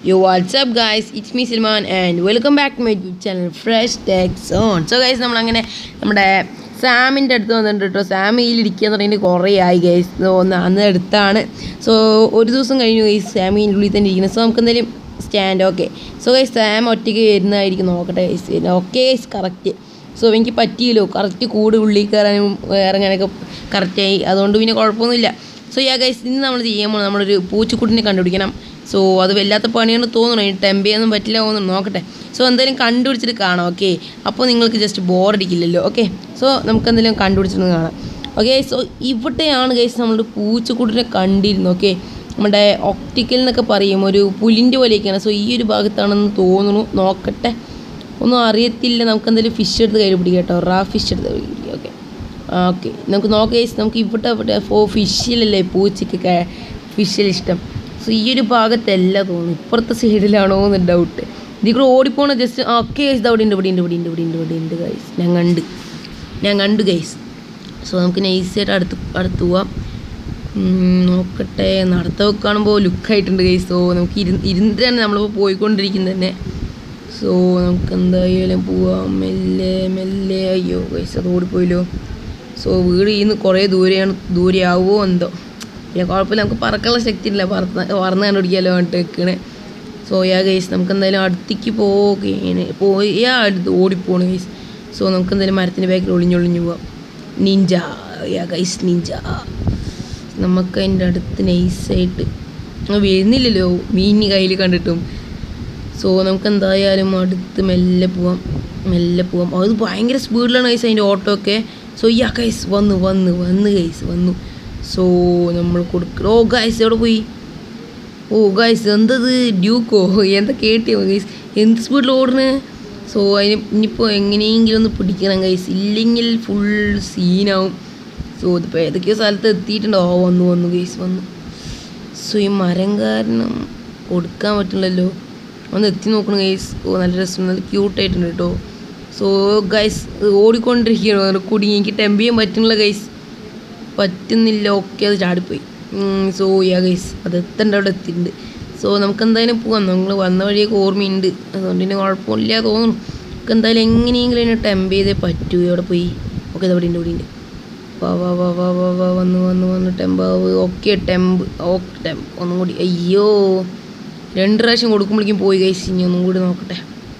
Yo, what's up, guys? It's me, Silman, and welcome back to my YouTube channel, Fresh Tech Zone. So, guys, നമ്മളങ്ങനെ നമ്മുടെ സാമിൻ്റെ അടുത്ത് വന്നിട്ടുണ്ട് കേട്ടോ Sam ഇതിലിരിക്കുക എന്ന് പറയുന്നത് കുറേ ആയി ഗൈസ് സോ ഒന്ന് അന്ന് അടുത്താണ് സോ ഒരു ദിവസം കഴിഞ്ഞു ഗൈസ് സാം ഇതിൻ്റെ ഉള്ളിൽ തന്നെ ഇരിക്കുന്നത് സോ നമുക്ക് എന്തെങ്കിലും stand okay so guys Sam ഒറ്റയ്ക്ക് വരുന്നതായിരിക്കും നോക്കട്ടെ guys okay guys correct so എനിക്ക് പറ്റിയല്ലോ കറക്റ്റ് കൂട് ഉള്ളിൽ കയറാനും ഇറങ്ങാനൊക്കെ കറക്റ്റായി അതുകൊണ്ട് പിന്നെ കുഴപ്പമൊന്നുമില്ല സോ യാ ഗൈസ് ഇന്ന് നമ്മൾ ചെയ്യുമ്പോൾ നമ്മളൊരു പൂച്ചക്കുട്ടിനെ കണ്ടുപിടിക്കണം സോ അത് വല്ലാത്ത പണിയാണ് തോന്നുന്നു ഇനി ടെമ്പ് ചെയ്യാനൊന്നും പറ്റില്ല തോന്നുന്നു നോക്കട്ടെ സോ എന്തായാലും കണ്ടുപിടിച്ചിട്ട് കാണാം ഓക്കെ അപ്പോൾ നിങ്ങൾക്ക് ജസ്റ്റ് ബോറടിക്കില്ലല്ലോ ഓക്കെ സോ നമുക്ക് എന്തെങ്കിലും കണ്ടുപിടിച്ചിട്ട് കാണാം ഓക്കെ സോ ഇവിടെയാണ് ഗൈസ് നമ്മളൊരു പൂച്ചക്കുട്ടിനെ കണ്ടിരുന്നു ഓക്കെ നമ്മുടെ ഒപ്റ്റിക്കൽ എന്നൊക്കെ പറയും ഒരു പുലിൻ്റെ പോലെയൊക്കെയാണ് സോ ഈ ഒരു ഭാഗത്താണെന്ന് തോന്നുന്നു നോക്കട്ടെ ഒന്നും അറിയത്തില്ല നമുക്ക് എന്തെങ്കിലും ഫിഷ് എടുത്ത് കയ്യിൽ പിടിക്കാം കേട്ടോ റാ ഫിഷ് എടുത്ത് കയ്യിൽ പിടിക്കാം ഓക്കെ ഓക്കെ നമുക്ക് നോക്കാം ഗൈസ് നമുക്ക് ഇവിടെ ഇവിടെ ഫോ ഫിഷിലല്ലേ പൂച്ചയ്ക്കൊക്കെ ഫിഷിൽ ഇഷ്ടം സോ ഈ ഒരു ഭാഗത്തല്ല തോന്നുന്നു ഇപ്പുറത്തെ സൈഡിലാണോ എന്ന് ഡൗട്ട് ഇതിൽ കൂടെ ഓടിപ്പോണ ജസ്റ്റ് ഓക്കെ ഗൈസ് ഇത് അവിടെ ഉണ്ട് ഇവിടെ ഉണ്ട് ഇവിടെ ഉണ്ട് ഇവിടെ ഉണ്ട് ഇവിടെ ഉണ്ട് ഗൈസ് ഞാൻ കണ്ട് ഞാൻ കണ്ടു ഗൈസ് സോ നമുക്ക് നൈസായിട്ട് അടുത്ത് അടുത്ത് പോവാം ഉം, നോക്കട്ടെ നടത്തമൊക്കെ കാണുമ്പോൾ ലുക്കായിട്ടുണ്ട് ഗൈസ് സോ നമുക്ക് ഇരുന്ന് ഇരുന്നിട്ടാണ് നമ്മളിപ്പോൾ പോയിക്കൊണ്ടിരിക്കുന്നത് തന്നെ സോ നമുക്ക് എന്തായാലും പോവാം മെല്ലെ മെല്ലെ അയ്യോ ഗൈസ് അത് ഓടിപ്പോയല്ലോ സോ വീട് ഇന്ന് കുറേ ദൂരെയാണ് ദൂരെയാവുമോ എന്തോ പിന്നെ കുഴപ്പമില്ല നമുക്ക് പറക്കാനുള്ള ശക്തി ഇല്ല പറന്ന് പറന്ന് കണ്ടുപിടിക്കാമല്ലോ പറഞ്ഞിട്ട് വെക്കണേ സോ യാ ഗൈസ് നമുക്ക് എന്തായാലും അടുത്തേക്ക് പോവുകയാണ് പോയി യാ അടുത്ത് ഓടിപ്പോണ് ഗൈസ് സോ നമുക്ക് എന്തായാലും മരത്തിൻ്റെ ബാക്കിൽ ഒളിഞ്ഞൊളിഞ്ഞു പോവാം നിഞ്ച യാ ഗൈസ് നിഞ്ച നമുക്ക് അതിൻ്റെ അടുത്ത് നൈസായിട്ട് വരുന്നില്ലല്ലോ മീനി കയ്യിൽ കണ്ടിട്ടും സോ നമുക്ക് എന്തായാലും അടുത്ത് മെല്ലെ പോവാം മെല്ലെ പോവാം അത് ഭയങ്കര സ്പീഡിലാണ് ഗൈസ് അതിൻ്റെ ഓട്ടോ ഒക്കെ സോ യാ ഗൈസ് വന്നു വന്നു വന്നു ഗൈസ് വന്നു സോ നമ്മൾ കൊടുക്കുക ഓ ഗൈസ് എവിടെ പോയി ഓ ഗൈസ് എന്തത് ഡ്യൂക്കോ എന്താ കേട്ടിയോ ഗൈസ് എന്ത് സ്പീഡിൽ ഓടുന്നത് സോ അതിന് ഇനിയിപ്പോൾ എങ്ങനെയെങ്കിലും ഒന്ന് പിടിക്കണം ഗൈസ് ഇല്ലെങ്കിൽ ഫുൾ സീനാവും സോ ഇതിപ്പോൾ ഏതൊക്കെയോ സ്ഥലത്ത് എത്തിയിട്ടുണ്ടോ ഓ വന്നു വന്നു ഗൈസ് വന്നു സോ ഈ മരം കാരണം കൊടുക്കാൻ പറ്റില്ലല്ലോ ഒന്ന് എത്തി നോക്കണം ഗൈസ് ഓ നല്ല രസം നല്ല ക്യൂട്ടായിട്ടുണ്ട് കേട്ടോ സോ ഗൈസ് ഓടിക്കൊണ്ടിരിക്കുകയാണ് കുടുങ്ങി എനിക്ക് ടെമ്പ് ചെയ്യാൻ പറ്റുന്നില്ല ഗൈസ് പറ്റുന്നില്ല ഓക്കെ അത് ചാടിപ്പോയി സോ യാ ഗൈസ് അത് എത്തേണ്ട അവിടെ എത്തിയിട്ടുണ്ട് സോ നമുക്ക് എന്തായാലും പോവാം നമ്മൾ വന്ന വഴിയൊക്കെ ഓർമ്മയുണ്ട് അതുകൊണ്ട് തന്നെ കുഴപ്പമില്ല തോന്നുന്നു നമുക്ക് എന്തായാലും എങ്ങനെയെങ്കിലും അതിനെ ടെമ്പ് ചെയ്തേ പറ്റൂ എവിടെ പോയി ഓക്കെ അവിടെ ഉണ്ട് ഇവിടെ ഉണ്ട് വാ വാ വാ വാ വാ വാ വന്നു വന്നു വന്നു ടെമ്പാവ് ഓക്കെ ടെമ്പ് ഓക്കെ ടെമ്പ് ഒന്നും കൂടി അയ്യോ രണ്ട് പ്രാവശ്യം കൊടുക്കുമ്പോഴേക്കും പോയി കഴിച്ച് ഇനി ഒന്നും കൂടി നോക്കട്ടെ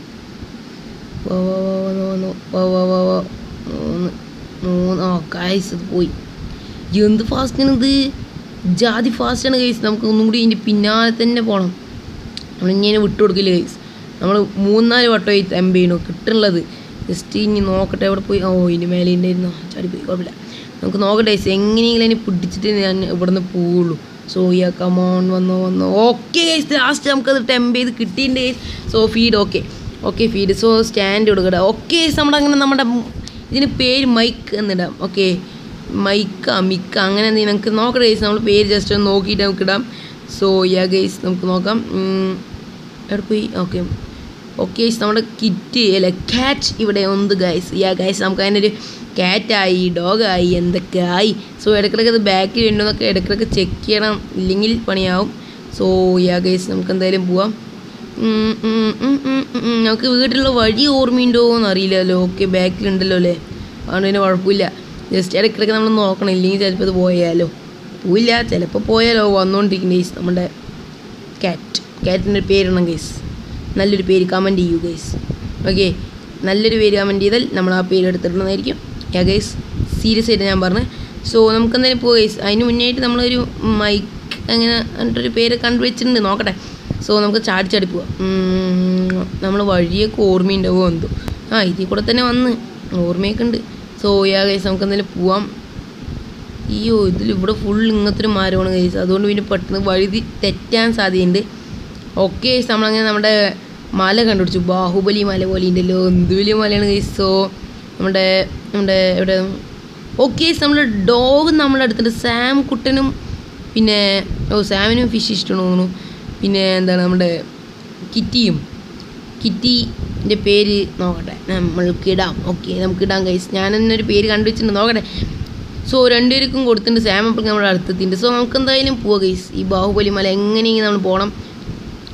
വാ വാ വാ വന്നു വന്നു വാ വാ വാ വാ മൂന്ന് മൂന്ന് ആ കായ്സ് അത് പോയി എന്ത് ഫാസ്റ്റാണ് ഇത് ജാതി ഫാസ്റ്റാണ് കൈസ് നമുക്ക് ഒന്നും കൂടി ഇതിൻ്റെ പിന്നാലെ തന്നെ പോകണം നമ്മളിങ്ങനെ വിട്ടു കൊടുക്കില്ല കൈസ് നമ്മൾ മൂന്നാല് വട്ടമായി എംബ് ചെയ്യണു കിട്ടുള്ളത് ജസ്റ്റ് ഇനി നോക്കട്ടെ എവിടെ പോയി ഓ ഇതിൻ്റെ മേലെ ഉണ്ടായിരുന്നോ ചാടിപ്പോയി കുഴപ്പമില്ല നമുക്ക് നോക്കട്ടെ ഗൈസ് എങ്ങനെയെങ്കിലും അതിനെ പിടിച്ചിട്ട് ഞാൻ ഇവിടെ നിന്ന് പോവുള്ളൂ സോ യാ കമോൺ വന്നോ വന്നോ ഓക്കെ ഗൈസ് ലാസ്റ്റ് നമുക്കത് ടെമ്പ് ചെയ്ത് കിട്ടിയിട്ടുണ്ട് guys so feed okay okay feed so stand കൊടുക്കട്ടെ ഓക്കെ ഗൈസ് നമ്മുടെ അങ്ങനെ നമ്മുടെ ഇതിന് പേര് മൈക്ക് എന്നിടാം ഓക്കെ മൈക്ക മിക്ക അങ്ങനെ എന്തെങ്കിലും നമുക്ക് നോക്കട്ടെ ഗൈസ് നമ്മൾ പേര് ജസ്റ്റ് ഒന്ന് നോക്കിയിട്ട് നമുക്ക് ഇടാം സോ യാ ഗൈസ് നമുക്ക് നോക്കാം ഉം, എവിടെ പോയി ഓക്കെ ഓക്കെ ഗൈസ് നമ്മുടെ കിറ്റ് അല്ല ക്യാറ്റ് ഇവിടെ ഉണ്ട് ഗൈസ് യാ ഗൈസ് നമുക്ക് അതിനൊരു ക്യാറ്റായി ഡോഗായി എന്തൊക്കെ ആയി സോ ഇടയ്ക്കിടയ്ക്ക് അത് ബാക്കിൽ ഉണ്ടോന്നൊക്കെ ഇടയ്ക്കിടയ്ക്ക് ചെക്ക് ചെയ്യണം ഇല്ലെങ്കിൽ പണിയാവും സോ യാ ഗൈസ് നമുക്ക് എന്തായാലും പോവാം ഉം, ഉം, ഉം, ഉം, ഉം, ഉം. നമുക്ക് വീട്ടിലുള്ള വഴി ഓർമ്മയുണ്ടോ എന്ന് അറിയില്ലല്ലോ ഓക്കെ ബാക്കിലുണ്ടല്ലോ അല്ലേ അതുകൊണ്ട് പിന്നെ കുഴപ്പമില്ല ജസ്റ്റ് ഇടയ്ക്കിടയ്ക്ക് നമ്മൾ നോക്കണം ഇല്ലെങ്കിൽ ചിലപ്പോൾ ഇത് പോയാലോ പോയില്ല ചിലപ്പോൾ പോയാലോ വന്നുകൊണ്ടിരിക്കും ഗൈസ് നമ്മുടെ ക്യാറ്റ് ക്യാറ്റിൻ്റെ പേരിടണം ഗൈസ് നല്ലൊരു പേര് കമൻറ്റ് ചെയ്യൂ ഗൈസ് ഓക്കെ നല്ലൊരു പേര് കമൻറ്റ് ചെയ്താൽ നമ്മൾ ആ പേര് എടുത്തിടണമെന്നായിരിക്കും യാ ഗൈസ് സീരിയസ് ആയിട്ട് ഞാൻ പറഞ്ഞത് സോ നമുക്ക് എന്തായാലും പോകാം ഗൈസ് അതിന് മുന്നേ ആയിട്ട് നമ്മളൊരു മൈക്ക് അങ്ങനെ എന്നിട്ടൊരു പേര് കണ്ടുവച്ചിട്ടുണ്ട് നോക്കട്ടെ സോ നമുക്ക് ചാടി ചാടി പോവാം നമ്മൾ വഴിയൊക്കെ ഓർമ്മയുണ്ടാവുമോ എന്തോ ആ ഇതിൽ കൂടെ തന്നെ വന്ന് ഓർമ്മയൊക്കെ ഉണ്ട് സോ യാ ഗൈസ് നമുക്ക് എന്തായാലും പോവാം അയ്യോ ഇതിൽ ഇവിടെ ഫുൾ ഇങ്ങനത്തെ ഒരു മരമാണ് കൈസ് അതുകൊണ്ട് പിന്നെ പെട്ടെന്ന് വഴുതി തെറ്റാൻ സാധ്യതയുണ്ട് ഓക്കെ നമ്മളങ്ങനെ നമ്മുടെ മല കണ്ടുപിടിച്ചു ബാഹുബലി മല പോലെ ഉണ്ടല്ലോ എന്ത് വലിയ മലയാണ് കൈസ് സോ നമ്മുടെ നമ്മുടെ എവിടെ ഓക്കെ നമ്മുടെ ഡോഗ് നമ്മുടെ അടുത്തുണ്ട് സാം കുട്ടനും പിന്നെ ഓ സാമിനും ഫിഷ് ഇഷ്ടമാണ് തോന്നുന്നു പിന്നെ എന്താണ് നമ്മുടെ കിറ്റിയും കിറ്റിൻ്റെ പേര് നോക്കട്ടെ നമ്മൾക്ക് ഇടാം ഓക്കെ നമുക്ക് ഇടാം കൈസ് ഞാൻ എന്നൊരു പേര് കണ്ടുവച്ചിട്ടുണ്ട് നോക്കട്ടെ സോ രണ്ടുപേർക്കും കൊടുത്തിട്ടുണ്ട് സാം അപ്പോൾ നമ്മുടെ അടുത്തെത്തിയിട്ടുണ്ട് സോ നമുക്ക് എന്തായാലും പോവാം ഗൈസ് ഈ ബാഹുബലി മല എങ്ങനെയെങ്കിലും നമ്മൾ പോകണം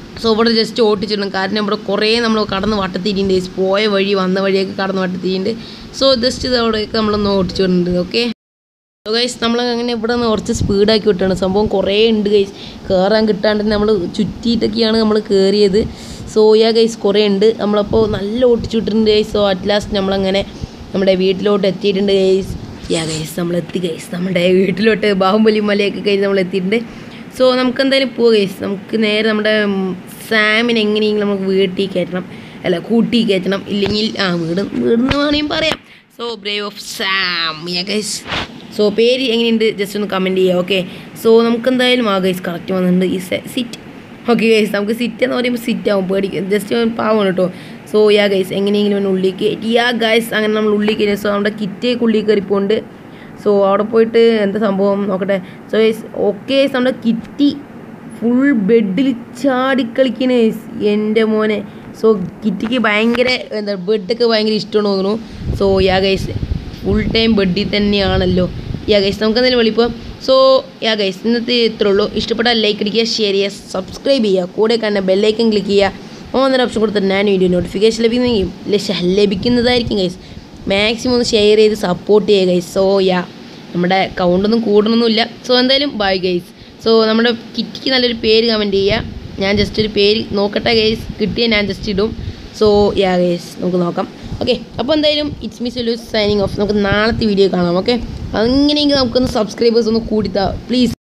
സോ ഇവിടെ ജസ്റ്റ് ഓട്ടിച്ചിടണം കാരണം ഇവിടെ കുറേ നമ്മൾ കടന്ന് വട്ടത്തിരിണ്ട് പോയ വഴി വന്ന വഴിയൊക്കെ കടന്ന് വട്ടത്തിരിണ്ട് സോ ജസ്റ്റ് ഇത് അവിടെയൊക്കെ നമ്മളൊന്ന് ഓടിച്ചിടുന്നുണ്ട് ഓക്കെ സോ ഗൈസ് നമ്മൾ അങ്ങനെ ഇവിടെ നിന്ന് കുറച്ച് സ്പീഡാക്കി വിട്ടാണ് സംഭവം കുറേ ഉണ്ട് ഗൈസ് കയറാൻ കിട്ടാണ്ട് നമ്മൾ ചുറ്റിയിട്ടൊക്കെയാണ് നമ്മൾ കയറിയത് സോ യാ ഗൈസ് കുറേ ഉണ്ട് നമ്മളപ്പോൾ നല്ല ഓട്ടിച്ചു വിട്ടിട്ടുണ്ട് ഗൈസ് സോ അറ്റ് ലാസ്റ്റ് നമ്മളങ്ങനെ നമ്മുടെ വീട്ടിലോട്ട് എത്തിയിട്ടുണ്ട് ഗൈസ് യാ ഗൈസ് നമ്മൾ എത്തി ഗൈസ് നമ്മുടെ വീട്ടിലോട്ട് ബാഹുബലി മലയൊക്കെ കഴിഞ്ഞ് നമ്മൾ എത്തിയിട്ടുണ്ട് സോ നമുക്ക് എന്തായാലും പോവാം ഗൈസ് നമുക്ക് നേരെ നമ്മുടെ ഉം, സാമിനെ എങ്ങനെയെങ്കിലും നമുക്ക് വീട്ടിൽ കയറ്റണം അല്ല കൂട്ടി കയറ്റണം ഇല്ലെങ്കിൽ ആ വീട് വീടെന്ന് വേണമെങ്കിൽ പറയാം so brave of Sam yeah guys so പേര് എങ്ങനെയുണ്ട് ജസ്റ്റ് ഒന്ന് കമൻറ്റ് ചെയ്യുക ഓക്കെ സോ നമുക്ക് എന്തായാലും ആ ഗൈസ് കറക്റ്റ് വന്നിട്ടുണ്ട് ഈ സിറ്റ് ഓക്കെ ഗൈസ് നമുക്ക് സിറ്റ് എന്ന് പറയുമ്പോൾ സിറ്റ് ആവും പേടിക്കും ജസ്റ്റ് പാവമാണ് കേട്ടോ സോ യാ ഗൈസ് എങ്ങനെയെങ്കിലും ഒന്ന് ഉള്ളിൽ കയറ്റി യാ ഗൈസ് അങ്ങനെ നമ്മൾ ഉള്ളിൽ കയറി സോ നമ്മുടെ കിറ്റേക്ക് ഉള്ളിൽ കയറിപ്പോണ്ട് സോ അവിടെ പോയിട്ട് എന്താ സംഭവം നോക്കട്ടെ സോ ഗൈസ് ഓക്കെ നമ്മുടെ കിറ്റി ഫുൾ ബെഡിൽ ചാടിക്കളിക്കണേ എൻ്റെ മോനെ സോ കിറ്റിക്ക് ഭയങ്കര എന്താ ബെഡൊക്കെ ഭയങ്കര ഇഷ്ടമാണ് തോന്നുന്നു so yeah guys full time ബെഡിൽ തന്നെയാണല്ലോ യാ ഗൈസ് നമുക്ക് എന്തെങ്കിലും വിളിപ്പോൾ സോ യാ ഗൈസ് ഇന്നത്തെ ഇത്രേ ഉള്ളൂ ഇഷ്ടപ്പെട്ടാൽ ലൈക്ക് അടിക്കുക ഷെയർ ചെയ്യുക സബ്സ്ക്രൈബ് ചെയ്യുക കൂടെ കണ്ട ബെല്ലൈക്കൻ ക്ലിക്ക് ചെയ്യുക ഒന്നര ഓപ്ഷൻ കൊടുത്തിട്ട് ഞാൻ വീഡിയോ നോട്ടിഫിക്കേഷൻ ലഭിക്കുന്നെങ്കിൽ ലക്ഷ ലഭിക്കുന്നതായിരിക്കും ഗൈസ് മാക്സിമം ഒന്ന് ഷെയർ ചെയ്ത് സപ്പോർട്ട് ചെയ്യുക ഗൈസ് സോ യാ നമ്മുടെ കൗണ്ടൊന്നും കൂടണമൊന്നുമില്ല സോ എന്തായാലും ബൈ ഗൈസ് സോ നമ്മുടെ കിറ്റിക്ക് നല്ലൊരു പേര് കമൻറ്റ് ചെയ്യുക ഞാൻ ജസ്റ്റ് ഒരു പേര് നോക്കട്ടെ ഗൈസ് കിട്ടിയ ഞാൻ ജസ്റ്റ് ഇടും സോ യാ ഗൈസ് നമുക്ക് നോക്കാം ഓക്കെ അപ്പോൾ എന്തായാലും it's me Solus signing off നമുക്ക് നാളത്തെ വീഡിയോ കാണാം ഓക്കെ അങ്ങനെയെങ്കിൽ നമുക്കൊന്ന് സബ്സ്ക്രൈബേഴ്സ് ഒന്ന് കൂടിത്താ പ്ലീസ്